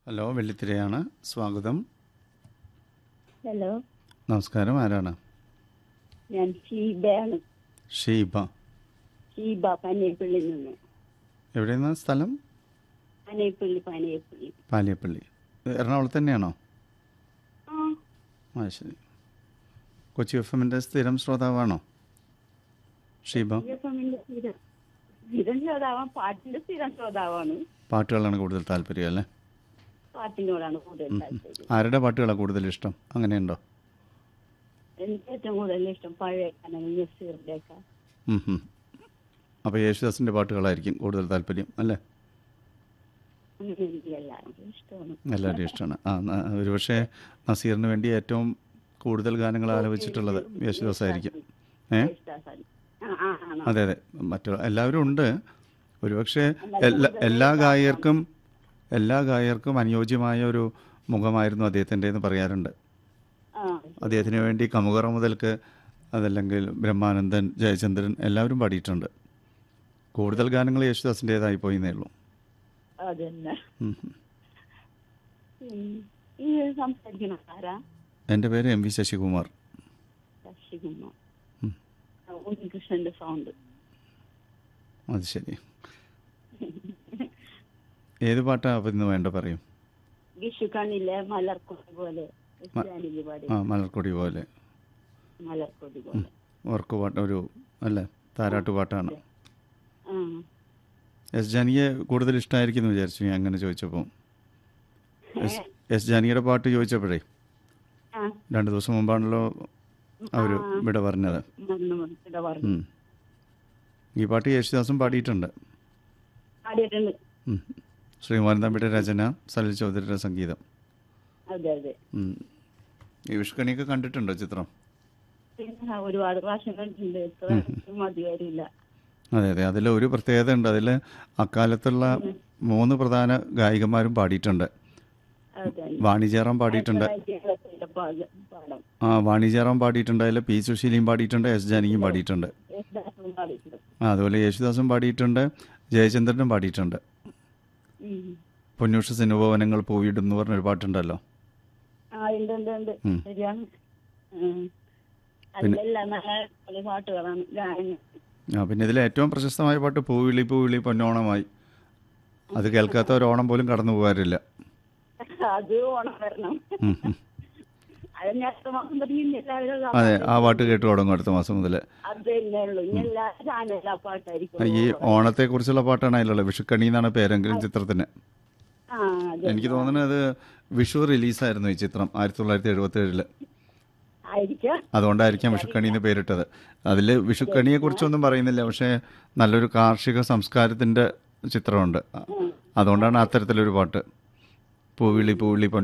Hello വെള്ളിത്തിരയാണ് സ്വാഗതം hello നമസ്കാരം ആരാണ് ഞാൻ ഷീബയാണ് ഷീബ ഷീബ പനയപ്പള്ളി നിന്ന് എവിടെയാണ് സ്ഥലം പനയപ്പള്ളി പനയപ്പള്ളി പാലിയപ്പള്ളി എറണാകുളത്ത് തന്നെയാണോ ആ ആ ശരി കൊച്ചി എഫ് എമ്മിൻ്റെ സ്ഥിരം ശ്രോതാവാണോ ഷീബ ദിവസമിന്റെ സ്ഥിരം സ്ഥിരം ശ്രോതാവാൻ പാട്ടിന്റെ സ്ഥിരം ശ്രോതാവാണ് പാട്ടുകളാണ് കൂടുതൽ താല്പര്യം അല്ലേ പാട്ടിനോടാണ് കൂടുതൽ താല്പര്യം ആരുടെ പാട്ടുകളാണ് കൂടുതൽ ഇഷ്ടം അങ്ങനെയുണ്ടോ എനിക്ക് ഏറ്റവും കൂടുതൽ ഇഷ്ടം പഴയ ഗാനങ്ങൾ നസീറിന്റെ ഒക്കെ ഉം ഉം. അപ്പോൾ യേശുദാസിൻ്റെ പാട്ടുകളായിരിക്കും കൂടുതൽ താല്പര്യം അല്ലേ അങ്ങനെ എനിക്ക് എല്ലാവർക്കും ഇഷ്ടമാണ് എല്ലാവരുടെയും ഇഷ്ടമാണ് ആ ന- ഒരുപക്ഷെ നസീറിന് വേണ്ടി ഏറ്റവും കൂടുതൽ ഗാനങ്ങൾ ആലപിച്ചിട്ടുള്ളത് യേശുദാസായിരിക്കും ഏ യേശുദാസാണ്. ആ ആ ആണോ അതെ അതെ മറ്റു എല്ലാവരും ഉണ്ട് ഒരുപക്ഷെ എല്ലാ എല്ലാ ഗായകർക്കും എല്ലാ ഗായകർക്കും അനുയോജ്യമായ ഒരു മുഖമായിരുന്നു അദ്ദേഹത്തിൻ്റെ എന്ന് പറയാറുണ്ട് ആ അദ്ദേഹത്തിന് വേണ്ടി കമുകറ മുതൽക്ക് അതല്ലെങ്കിൽ ബ്രഹ്മാനന്ദൻ ജയചന്ദ്രൻ എല്ലാവരും പാടിയിട്ടുണ്ട് കൂടുതൽ ഗാനങ്ങൾ യേശുദാസിൻ്റേതായി പോയിന്നേ ഉള്ളൂ അതന്നെ ഉം ഉം. ഉം. ഈ സംസാരിക്കണ ആരാ എൻ്റെ പേര് എം വി ശശികുമാർ ശശികുമാർ ഉം. ആ, ഉണ്ണികൃഷ്ണന്റെ സൗണ്ട് അത് ശരി ഏത് പാട്ടാണ് അപ്പം ഇന്ന് വേണ്ട പറയും വിഷു കണ്ണിലെ മലർക്കൊടി പോലെ ക്രിസ്ത്യാനിക്ക് പാടി ആ മലർക്കൊടി പോലെ മലർക്കൊടി പോലെ ഉറക്കു പാട്ട് ഒരു അല്ലേ താരാട്ട് പാട്ടാണ് ആ എസ് ജാനിയെ കൂടുതൽ ഇഷ്ടമായിരിക്കും എന്ന് വിചാരിച്ചു ഞാൻ അങ്ങനെ ചോദിച്ചപ്പോൾ എസ് എസ് ജാനിയുടെ പാട്ട് ചോദിച്ചപ്പോഴേ ആ രണ്ട് ദിവസം മുമ്പാണല്ലോ അവർ ഇവിടെ പറഞ്ഞത് മണ്ണ് മുറിച്ചിടെ പറഞ്ഞു ഉം. ഈ പാട്ട് യേശുദാസും പാടിയിട്ടുണ്ട് പാടിയിട്ടുണ്ട് ഉം. ശ്രീകുമാരൻ തമ്പിയുടെ രചന സലിൽ ചൗധരിയുടെ സംഗീതം അതെ അതെ ഉം. ഈ വിഷുക്കണിയൊക്കെ കണ്ടിട്ടുണ്ടോ ചിത്രം പിന്നെ ഒരുപാട് പ്രാവശ്യം കണ്ടിട്ടുണ്ട് എത്ര മതി വരില്ല അതെ അതെ അതിൽ ഒരു പ്രത്യേകത ഉണ്ട് അതിൽ അക്കാലത്തുള്ള മൂന്ന് പ്രധാന ഗായികമാരും പാടിയിട്ടുണ്ട് അതെ വാണിജ്യറാം പാടിയിട്ടുണ്ട് കേരളത്തിന്റെ പാട- പാടം ആ വാണിജ്യറാം പാടിയിട്ടുണ്ട് അതിൽ പി സുശീലയും പാടിയിട്ടുണ്ട് എസ് ജാനകിയും പാടിയിട്ടുണ്ട് യേശുദാസും പാടിയിട്ടുണ്ട് ആ അതുപോലെ യേശുദാസും പാടിയിട്ടുണ്ട് ജയചന്ദ്രനും പാടിയിട്ടുണ്ട് ഉം. പൊന്നൂഷ സിനുഭവനങ്ങൾ പൂവിടും എന്ന് പറഞ്ഞൊരു പാട്ടുണ്ടല്ലോ ആ ഉണ്ട് ഉണ്ട് ഉണ്ട് ഉം. ശരിയാണ് ഉം. അതിലെല്ലാം നല്ല പല പാട്ടുകളാണ് ഗാനങ്ങൾ ആ പിന്നെ ഇതിൽ ഏറ്റവും പ്രശസ്തമായ പാട്ട് പൂവിളി പൂവിളി പൊന്നോണമായി അത് കേൾക്കാത്ത ഒരു ഓണം പോലും കടന്നു പോകാറില്ല അത് ഓണം വരണം ഉം, ഉം. അത് ഞാൻ അടുത്ത മാസം തുടങ്ങി ഇനി എല്ലാവരും അതെ ആ പാട്ട് കേട്ട് തുടങ്ങും അടുത്ത മാസം മുതൽ അത് തന്നെ ഉള്ളൂ ഇനി എല്ലാ ചാനലും ആ പാട്ടായിരിക്കും ഈ ഓണത്തെക്കുറിച്ചുള്ള പാട്ടാണ് അതിലുള്ളത് വിഷുക്കണി എന്നാണ് പേരെങ്കിലും ചിത്രത്തിന് ആ അതെ എനിക്ക് തോന്നുന്നത് അത് വിഷു റിലീസായിരുന്നു ഈ ചിത്രം ആയിരത്തി തൊള്ളായിരത്തി എഴുപത്തി ഏഴില് ആയിരിക്കാം അതുകൊണ്ടായിരിക്കാം വിഷുക്കണി എന്ന് പേരിട്ടത് അതിൽ വിഷുക്കണിയെ കുറിച്ചൊന്നും പറയുന്നില്ല പക്ഷേ നല്ലൊരു കാർഷിക സംസ്കാരത്തിന്റെ ചിത്രമുണ്ട് അതുകൊണ്ടാണ് അത്തരത്തിലൊരു പാട്ട് പൂവിളി പൂവിളി പൊന്ന